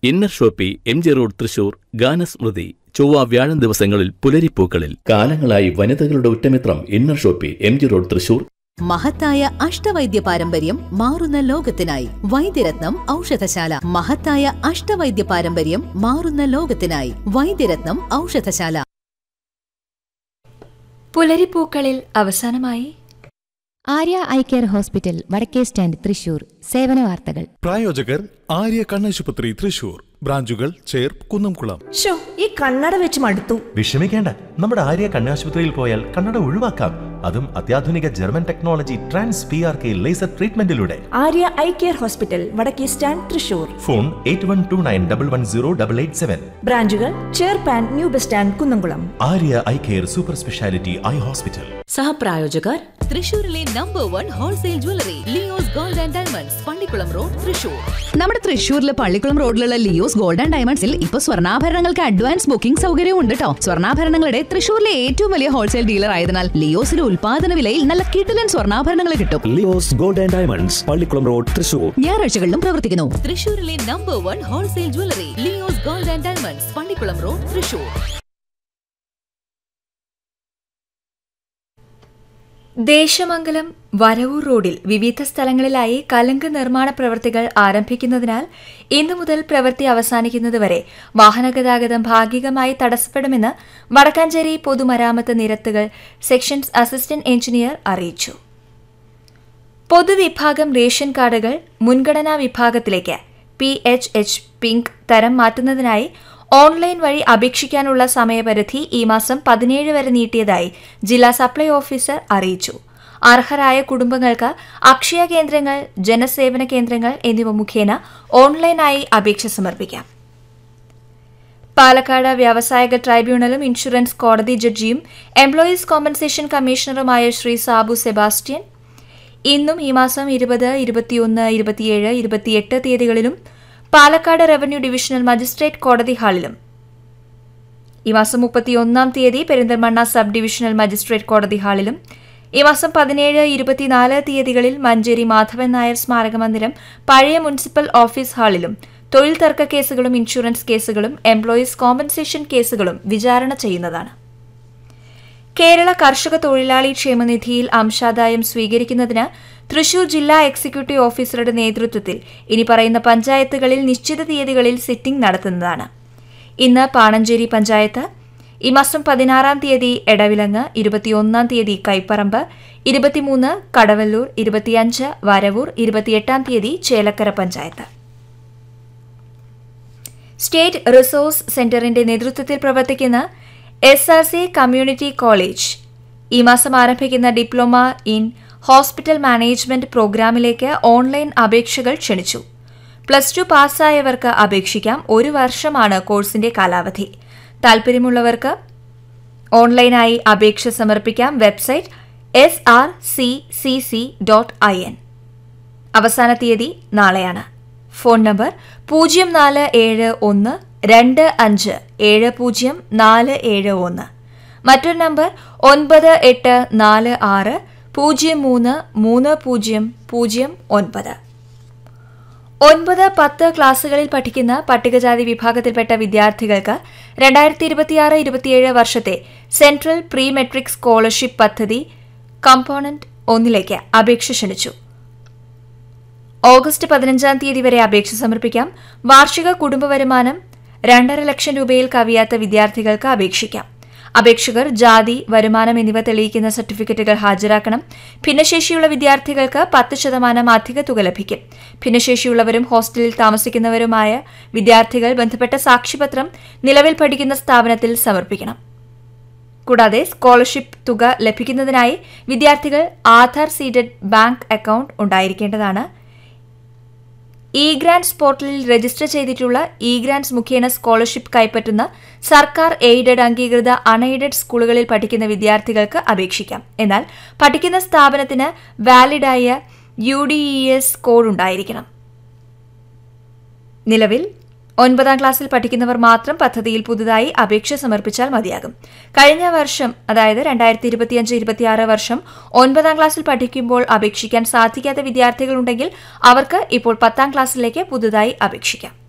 inner shoppe M G road Thrissur Ganasmrithi ചൊവ്വ വ്യാഴം ദിവസങ്ങളിൽ പുലരിപ്പൂക്കളിൽ കാലങ്ങളായി വനിതകളുടെ ഉറ്റമിത്രം inner shoppe M G road Thrissur മഹത്തായ അഷ്ടവൈദ്യ പാരമ്പര്യം മാറുന്ന ലോകത്തിനായി വൈദ്യരത്നം ഔഷധശാല മഹത്തായ അഷ്ടവൈദ്യ പാരമ്പര്യം മാറുന്ന ലോകത്തിനായി വൈദ്യരത്നം ഔഷധശാല പുലരിപ്പൂക്കളിൽ അവസാനമായി ആര്യ ഐ കെയർ ഹോസ്പിറ്റൽ വടക്കേ സ്റ്റാൻഡ് തൃശൂർ സേവന വാർത്തകൾ പ്രായോജകർ ആര്യ കണ്ണാശുപത്രി തൃശൂർ ബ്രാഞ്ചുകൾ ചേർപ്പ് കുന്നംകുളം ഷോ ഈ കണ്ണട വെച്ച് മടുത്തു വിഷമിക്കേണ്ട നമ്മുടെ ആര്യ കണ്ണാശുപത്രിയിൽ പോയാൽ കണ്ണട ഒഴിവാക്കാം അതും അത്യാധുനിക German technology trans P R K laser ട്രീറ്റ്മെന്റിലൂടെ ആര്യ ഐ കെയർ ഹോസ്പിറ്റൽ വടക്കേ stand Thrissur phone eight one two nine double one zero double eight seven ബ്രാഞ്ചുകൾ ചേർപ്പാൻ new bus stand Kunnamkulam Arya eye care super speciality eye hospital സഹപ്രായോജകർ തൃശൂരിലെ number one wholesale jewellery Leo's gold and diamonds Pallikulam road Thrissur നമ്മുടെ തൃശ്ശൂരിലെ പള്ളിക്കുളം റോഡിലുള്ള Leo's gold and ഡയമണ്ട്സിൽ ഇപ്പൊ സ്വർണ്ണാഭരണങ്ങൾക്ക് അഡ്വാൻസ് ബുക്കിംഗ് സൗകര്യവും ഉണ്ട് കേട്ടോ സ്വർണ്ണാഭരണങ്ങളുടെ തൃശ്ശൂരിലെ ഏറ്റവും വലിയ ഹോൾസെയിൽ ഡീലർ ആയതിനാൽ ലിയോസിലെ ഉൽപാദന വിലയിൽ നല്ല കിടിലൻ സ്വർണ്ണാഭരണങ്ങൾ കിട്ടും Leo's gold and diamonds Pallikulam road Thrissur ഞായറാഴ്ചകളിലും പ്രവർത്തിക്കുന്നു തൃശൂരിലെ number one wholesale jewellery Leo's gold and diamonds Pallikulam road Thrissur Desamangalam Varavoor റോഡിൽ വിവിധ സ്ഥലങ്ങളിലായി കലുങ്ക് നിർമ്മാണ പ്രവൃത്തികൾ ആരംഭിക്കുന്നതിനാൽ ഇന്നു മുതൽ പ്രവൃത്തി അവസാനിക്കുന്നതുവരെ വാഹനഗതാഗതം ഭാഗികമായി തടസ്സപ്പെടുമെന്ന് വടക്കാഞ്ചേരി പൊതുമരാമത്ത് നിരത്തുകൾ സെക്ഷൻസ് അസിസ്റ്റന്റ് എഞ്ചിനീയർ അറിയിച്ചു പൊതുവിഭാഗം റേഷൻ കാർഡുകൾ മുൻഗണനാ വിഭാഗത്തിലേക്ക് പി എച്ച് എച്ച് പിങ്ക് തരം മാറ്റുന്നതിനായി ഓൺലൈൻ വഴി അപേക്ഷിക്കാനുള്ള സമയപരിധി ഈ മാസം പതിനേഴ് വരെ നീട്ടിയതായി ജില്ലാ സപ്ലൈ ഓഫീസർ അറിയിച്ചു അർഹരായ കുടുംബങ്ങൾക്ക് അക്ഷയ കേന്ദ്രങ്ങൾ ജനസേവന കേന്ദ്രങ്ങൾ എന്നിവ മുഖേന ഓൺലൈനായി അപേക്ഷ സമർപ്പിക്കാം പാലക്കാട് വ്യാവസായിക ട്രൈബ്യൂണലും ഇൻഷുറൻസ് കോടതി ജഡ്ജിയും എംപ്ലോയീസ് കോമ്പൻസേഷൻ കമ്മീഷണറുമായ ശ്രീ സാബു സെബാസ്റ്റ്യൻ ഇന്നും ഈ മാസം ഇരുപത് ഇരുപത്തിയൊന്ന് ഇരുപത്തിയേഴ് ഇരുപത്തിയെട്ട് തീയതികളിലും പാലക്കാട് റവന്യൂ ഡിവിഷണൽ മജിസ്ട്രേറ്റ് കോടതി ഹാളിലും ഈ മാസം മുപ്പത്തിയൊന്നാം തീയതി പെരിന്തൽമണ്ണ സബ് ഡിവിഷണൽ മജിസ്ട്രേറ്റ് കോടതി ഹാളിലും ഈ മാസം പതിനേഴ് ഇരുപത്തിനാല് തീയതികളിൽ മഞ്ചേരി മാധവൻ നായർ സ്മാരക മന്ദിരം പഴയ മുനിസിപ്പൽ ഓഫീസ് ഹാളിലും തൊഴിൽ തർക്ക കേസുകളും ഇൻഷുറൻസ് കേസുകളും എംപ്ലോയീസ് കോമ്പൻസേഷൻ കേസുകളും വിചാരണ ചെയ്യുന്നതാണ് കേരള കർഷക തൊഴിലാളി ക്ഷേമനിധിയിൽ അംശാദായം സ്വീകരിക്കുന്നതിന് തൃശൂർ ജില്ലാ എക്സിക്യൂട്ടീവ് ഓഫീസറുടെ നേതൃത്വത്തിൽ ഇനി പറയുന്ന പഞ്ചായത്തുകളിൽ നിശ്ചിത തീയതികളിൽ സിറ്റിംഗ് നടത്തുന്നതാണ് ഇന്ന് പാണഞ്ചേരി പഞ്ചായത്ത് ഈ മാസം പതിനാറാം തീയതി എടവിലങ്ങ് ഇരുപത്തിയൊന്നാം തീയതി കൈപ്പറമ്പ് ഇരുപത്തിമൂന്ന് കടവല്ലൂർ ഇരുപത്തിയഞ്ച് വരവൂർ ഇരുപത്തിയെട്ടാം തീയതി ചേലക്കര പഞ്ചായത്ത് സ്റ്റേറ്റ് റിസോഴ്സ് സെന്ററിന്റെ നേതൃത്വത്തിൽ പ്രവർത്തിക്കുന്ന S R C community college ഈ മാസം ആരംഭിക്കുന്ന ഡിപ്ലോമ ഇൻ ഹോസ്പിറ്റൽ മാനേജ്മെന്റ് പ്രോഗ്രാമിലേക്ക് ഓൺലൈൻ അപേക്ഷകൾ ക്ഷണിച്ചു പ്ലസ് ടു പാസ്സായവർക്ക് അപേക്ഷിക്കാം ഒരു വർഷമാണ് കോഴ്സിന്റെ കാലാവധി താൽപ്പര്യമുള്ളവർക്ക് ഓൺലൈനായി അപേക്ഷ സമർപ്പിക്കാം website S R C C C dot I N അവസാന തീയതി നാളെയാണ് ഫോൺ നമ്പർ പൂജ്യം നാല് ഏഴ് ഒന്ന് രണ്ട് അഞ്ച് ഏഴ് പൂജ്യം നാല് ഏഴ് ഒന്ന് മറ്റൊരു നമ്പർ ഒൻപത് എട്ട് നാല് ആറ് പൂജ്യം മൂന്ന് മൂന്ന് പൂജ്യം പൂജ്യം ഒൻപത് ഒൻപത് പത്ത് ക്ലാസുകളിൽ പഠിക്കുന്ന പട്ടികജാതി വിഭാഗത്തിൽപ്പെട്ട വിദ്യാർത്ഥികൾക്ക് രണ്ടായിരത്തി ഇരുപത്തിയാറ് ഇരുപത്തിയേഴ് വർഷത്തെ സെൻട്രൽ പ്രീ മെട്രിക് സ്കോളർഷിപ്പ് പദ്ധതി കമ്പോണന്റ് ഒന്നിലേക്ക് അപേക്ഷ ക്ഷണിച്ചു ഓഗസ്റ്റ് പതിനഞ്ചാം തീയതി വരെ അപേക്ഷ സമർപ്പിക്കാം വാർഷിക കുടുംബ വരുമാനം രണ്ടര ലക്ഷം രൂപയിൽ കവിയാത്ത വിദ്യാർത്ഥികൾക്ക് അപേക്ഷിക്കാം അപേക്ഷകർ ജാതി വരുമാനം എന്നിവ തെളിയിക്കുന്ന സർട്ടിഫിക്കറ്റുകൾ ഹാജരാക്കണം ഭിന്നശേഷിയുള്ള വിദ്യാർത്ഥികൾക്ക് പത്ത് ശതമാനം അധിക തുക ലഭിക്കും ഭിന്നശേഷിയുള്ളവരും ഹോസ്റ്റലിൽ താമസിക്കുന്നവരുമായ വിദ്യാർത്ഥികൾ ബന്ധപ്പെട്ട സാക്ഷ്യപത്രം നിലവിൽ പഠിക്കുന്ന സ്ഥാപനത്തിൽ സമർപ്പിക്കണം കൂടാതെ സ്കോളർഷിപ്പ് തുക ലഭിക്കുന്നതിനായി വിദ്യാർത്ഥികൾ ആധാർ സീഡഡ് ബാങ്ക് അക്കൗണ്ട് ഉണ്ടായിരിക്കേണ്ടതാണ് ഇ ഗ്രാൻസ് പോർട്ടലിൽ രജിസ്റ്റർ ചെയ്തിട്ടുള്ള ഇ ഗ്രാൻസ് മുഖേന സ്കോളർഷിപ്പ് കൈപ്പറ്റുന്ന സർക്കാർ എയ്ഡഡ് അംഗീകൃത അൺഎയ്ഡഡ് സ്കൂളുകളിൽ പഠിക്കുന്ന വിദ്യാർത്ഥികൾക്ക് അപേക്ഷിക്കാം എന്നാൽ പഠിക്കുന്ന സ്ഥാപനത്തിന് വാലിഡായ U D E S code ഉണ്ടായിരിക്കണം നിലവിൽ ഒൻപതാം ക്ലാസ്സിൽ പഠിക്കുന്നവർ മാത്രം പദ്ധതിയിൽ പുതുതായി അപേക്ഷ സമർപ്പിച്ചാൽ മതിയാകും കഴിഞ്ഞ വർഷം അതായത് രണ്ടായിരത്തി ഇരുപത്തിയഞ്ച് ഇരുപത്തിയാറ് വർഷം ഒൻപതാം ക്ലാസ്സിൽ പഠിക്കുമ്പോൾ അപേക്ഷിക്കാൻ സാധിക്കാത്ത വിദ്യാർത്ഥികളുണ്ടെങ്കിൽ അവർക്ക് ഇപ്പോൾ പത്താം ക്ലാസ്സിലേക്ക് പുതുതായി അപേക്ഷിക്കാം